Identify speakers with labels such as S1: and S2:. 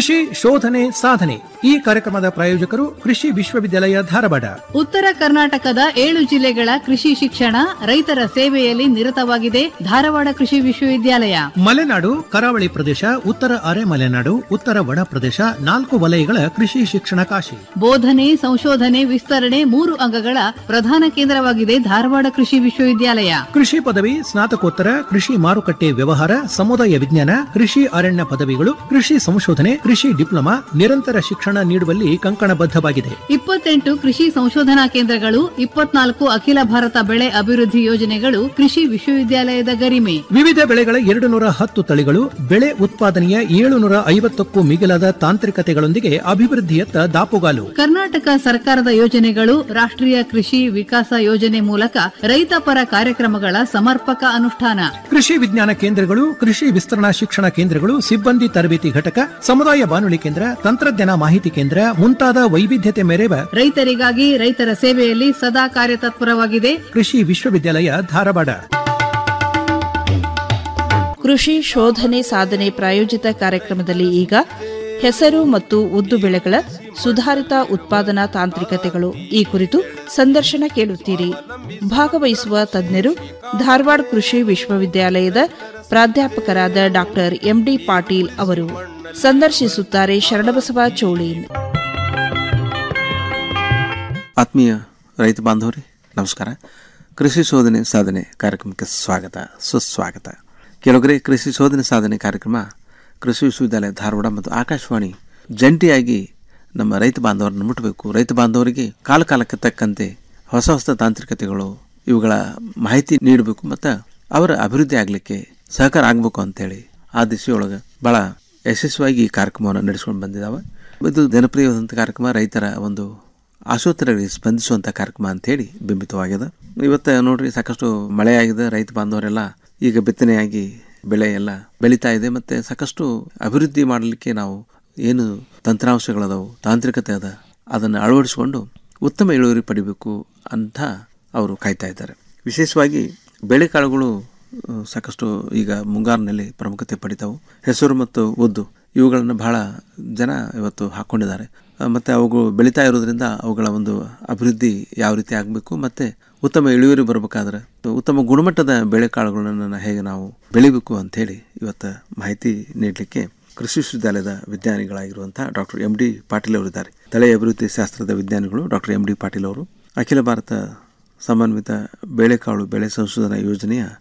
S1: ಕೃಷಿ ಶೋಧನೆ ಸಾಧನೆ ಈ ಕಾರ್ಯಕ್ರಮದ ಪ್ರಾಯೋಜಕರು ಕೃಷಿ ವಿಶ್ವವಿದ್ಯಾಲಯ ಧಾರವಾಡ
S2: ಉತ್ತರ ಕರ್ನಾಟಕದ ಏಳು ಜಿಲ್ಲೆಗಳ ಕೃಷಿ ಶಿಕ್ಷಣ ರೈತರ ಸೇವೆಯಲ್ಲಿ ನಿರತವಾಗಿದೆ ಧಾರವಾಡ ಕೃಷಿ ವಿಶ್ವವಿದ್ಯಾಲಯ
S1: ಮಲೆನಾಡು ಕರಾವಳಿ ಪ್ರದೇಶ ಉತ್ತರ ಅರೆ ಮಲೆನಾಡು ಉತ್ತರ ಒಣ ಪ್ರದೇಶ ನಾಲ್ಕು ವಲಯಗಳ ಕೃಷಿ ಶಿಕ್ಷಣ ಕಾಶಿ
S2: ಬೋಧನೆ ಸಂಶೋಧನೆ ವಿಸ್ತರಣೆ ಮೂರು ಅಂಗಗಳ ಪ್ರಧಾನ ಕೇಂದ್ರವಾಗಿದೆ ಧಾರವಾಡ ಕೃಷಿ ವಿಶ್ವವಿದ್ಯಾಲಯ
S1: ಕೃಷಿ ಪದವಿ ಸ್ನಾತಕೋತ್ತರ ಕೃಷಿ ಮಾರುಕಟ್ಟೆ ವ್ಯವಹಾರ ಸಮುದಾಯ ವಿಜ್ಞಾನ ಕೃಷಿ ಅರಣ್ಯ ಪದವಿಗಳು ಕೃಷಿ ಸಂಶೋಧನೆ ಕೃಷಿ ಡಿಪ್ಲೊಮಾ ನಿರಂತರ ಶಿಕ್ಷಣ ನೀಡುವಲ್ಲಿ ಕಂಕಣಬದ್ಧವಾಗಿದೆ
S2: ಇಪ್ಪತ್ತೆಂಟು ಕೃಷಿ ಸಂಶೋಧನಾ ಕೇಂದ್ರಗಳು ಇಪ್ಪತ್ನಾಲ್ಕು ಅಖಿಲ ಭಾರತ ಬೆಳೆ ಅಭಿವೃದ್ಧಿ ಯೋಜನೆಗಳು ಕೃಷಿ ವಿಶ್ವವಿದ್ಯಾಲಯದ ಗರಿಮೆ
S1: ವಿವಿಧ ಬೆಳೆಗಳ ಎರಡು ನೂರ ಹತ್ತು ತಳಿಗಳು ಬೆಳೆ ಉತ್ಪಾದನೆಯ ಏಳುನೂರ ಐವತ್ತಕ್ಕೂ ಮಿಗಿಲಾದ ತಾಂತ್ರಿಕತೆಗಳೊಂದಿಗೆ ಅಭಿವೃದ್ಧಿಯತ್ತ ದಾಪುಗಾಲು
S2: ಕರ್ನಾಟಕ ಸರ್ಕಾರದ ಯೋಜನೆಗಳು ರಾಷ್ಟ್ರೀಯ ಕೃಷಿ ವಿಕಾಸ ಯೋಜನೆ ಮೂಲಕ ರೈತ ಪರ ಕಾರ್ಯಕ್ರಮಗಳ ಸಮರ್ಪಕ ಅನುಷ್ಠಾನ
S1: ಕೃಷಿ ವಿಜ್ಞಾನ ಕೇಂದ್ರಗಳು ಕೃಷಿ ವಿಸ್ತರಣಾ ಶಿಕ್ಷಣ ಕೇಂದ್ರಗಳು ಸಿಬ್ಬಂದಿ ತರಬೇತಿ ಘಟಕ ಸಮುದಾಯ ಬಾನುಲಿ ಕೇಂದ್ರ ತಂತ್ರಜ್ಞಾನ ಮಾಹಿತಿ ಕೇಂದ್ರ ಮುಂತಾದ ವೈವಿಧ್ಯತೆ ಮೆರೆವ
S2: ರೈತರಿಗಾಗಿ ರೈತರ ಸೇವೆಯಲ್ಲಿ ಸದಾ ಕಾರ್ಯತತ್ಪರವಾಗಿದೆ
S1: ಕೃಷಿ ವಿಶ್ವವಿದ್ಯಾಲಯ ಧಾರವಾಡ
S3: ಕೃಷಿ ಶೋಧನೆ ಸಾಧನೆ ಪ್ರಾಯೋಜಿತ ಕಾರ್ಯಕ್ರಮದಲ್ಲಿ ಈಗ ಹೆಸರು ಮತ್ತು ಉದ್ದು ಬೆಳೆಗಳ ಸುಧಾರಿತ ಉತ್ಪಾದನಾ ತಾಂತ್ರಿಕತೆಗಳು ಈ ಕುರಿತು ಸಂದರ್ಶನ ಕೇಳುತ್ತೀರಿ ಭಾಗವಹಿಸುವ ತಜ್ಞರು ಧಾರವಾಡ ಕೃಷಿ ವಿಶ್ವವಿದ್ಯಾಲಯದ ಪ್ರಾಧ್ಯಾಪಕರಾದ ಡಾಕ್ಟರ್ ಎಂಡಿ ಪಾಟೀಲ್ ಅವರು ಸಂದರ್ಶಿಸುತ್ತಾರೆ ಶರಣಬಸವ ಚೋಳೀನ್
S4: ಆತ್ಮೀಯ ರೈತ ಬಾಂಧವರೇ ನಮಸ್ಕಾರ ಕೃಷಿ ಶೋಧನೆ ಸಾಧನೆ ಕಾರ್ಯಕ್ರಮಕ್ಕೆ ಸ್ವಾಗತ ಸುಸ್ವಾಗತ ಕೆಲವೊಬ್ಬರೇ ಕೃಷಿ ಶೋಧನೆ ಸಾಧನೆ ಕಾರ್ಯಕ್ರಮ ಕೃಷಿ ವಿಶ್ವವಿದ್ಯಾಲಯ ಧಾರವಾಡ ಮತ್ತು ಆಕಾಶವಾಣಿ ಜಂಟಿಯಾಗಿ ನಮ್ಮ ರೈತ ಬಾಂಧವರನ್ನು ಮುಟ್ಟಬೇಕು ರೈತ ಬಾಂಧವರಿಗೆ ಕಾಲ ಕಾಲಕ್ಕೆ ತಕ್ಕಂತೆ ಹೊಸ ಹೊಸ ತಾಂತ್ರಿಕತೆಗಳು ಇವುಗಳ ಮಾಹಿತಿ ನೀಡಬೇಕು ಮತ್ತು ಅವರ ಅಭಿವೃದ್ಧಿ ಆಗಲಿಕ್ಕೆ ಸಹಕಾರ ಆಗಬೇಕು ಅಂತೇಳಿ ಆ ದಿಶೆಯೊಳಗೆ ಭಾಳ ಯಶಸ್ವಿಯಾಗಿ ಈ ಕಾರ್ಯಕ್ರಮವನ್ನು ನಡೆಸ್ಕೊಂಡು ಬಂದಿದ್ದಾವೆ ಇದು ಜನಪ್ರಿಯವಾದಂಥ ಕಾರ್ಯಕ್ರಮ ರೈತರ ಒಂದು ಆಶೋತ್ತರಗಳಿಗೆ ಸ್ಪಂದಿಸುವಂಥ ಕಾರ್ಯಕ್ರಮ ಅಂತೇಳಿ ಬಿಂಬಿತವಾಗಿದೆ ಇವತ್ತು ನೋಡ್ರಿ ಸಾಕಷ್ಟು ಮಳೆಯಾಗಿದೆ ರೈತ ಬಾಂಧವರೆಲ್ಲ ಈಗ ಬಿತ್ತನೆಯಾಗಿ ಬೆಳೆ ಎಲ್ಲ ಬೆಳೀತಾ ಇದೆ ಮತ್ತು ಸಾಕಷ್ಟು ಅಭಿವೃದ್ಧಿ ಮಾಡಲಿಕ್ಕೆ ನಾವು ಏನು ತಂತ್ರಾಂಶಗಳದಾವು ತಾಂತ್ರಿಕತೆ ಅದ ಅದನ್ನು ಅಳವಡಿಸಿಕೊಂಡು ಉತ್ತಮ ಇಳುವರಿ ಪಡಿಬೇಕು ಅಂತ ಅವರು ಕಾಯ್ತಾ ಇದ್ದಾರೆ ವಿಶೇಷವಾಗಿ ಬೇಳೆಕಾಳುಗಳು ಆ, ಸಾಕಷ್ಟು ಈಗ ಮುಂಗಾರಿನಲ್ಲಿ ಪ್ರಮುಖತೆ ಪಡಿತಾವು ಹೆಸರು ಮತ್ತು ಉದ್ದು ಇವುಗಳನ್ನು ಬಹಳ ಜನ ಇವತ್ತು ಹಾಕ್ಕೊಂಡಿದ್ದಾರೆ ಆ, ಮತ್ತು ಅವುಗಳು ಬೆಳೀತಾ ಇರೋದ್ರಿಂದ ಅವುಗಳ ಒಂದು ಅಭಿವೃದ್ಧಿ ಯಾವ ರೀತಿ ಆಗಬೇಕು ಮತ್ತು ಉತ್ತಮ ಇಳುವರಿ ಬರಬೇಕಾದ್ರೆ ಉತ್ತಮ ಗುಣಮಟ್ಟದ ಬೇಳೆಕಾಳುಗಳನ್ನು ಹೇಗೆ ನಾವು ಬೆಳಿಬೇಕು ಅಂಥೇಳಿ ಇವತ್ತು ಮಾಹಿತಿ ನೀಡಲಿಕ್ಕೆ ಕೃಷಿ ವಿಶ್ವವಿದ್ಯಾಲಯದ ವಿಜ್ಞಾನಿಗಳಾಗಿರುವಂಥ ಡಾಕ್ಟರ್ ಎಂ ಡಿ ಪಾಟೀಲ್ ಅವರಿದ್ದಾರೆ ತಳೆ ಅಭಿವೃದ್ಧಿ ಶಾಸ್ತ್ರದ ವಿಜ್ಞಾನಿಗಳು ಡಾಕ್ಟರ್ ಎಂ ಡಿ ಪಾಟೀಲ್ ಅವರು ಅಖಿಲ ಭಾರತ ಸಮನ್ವಿತ ಬೇಳೆಕಾಳು ಬೆಳೆ ಸಂಶೋಧನಾ ಯೋಜನೆಯ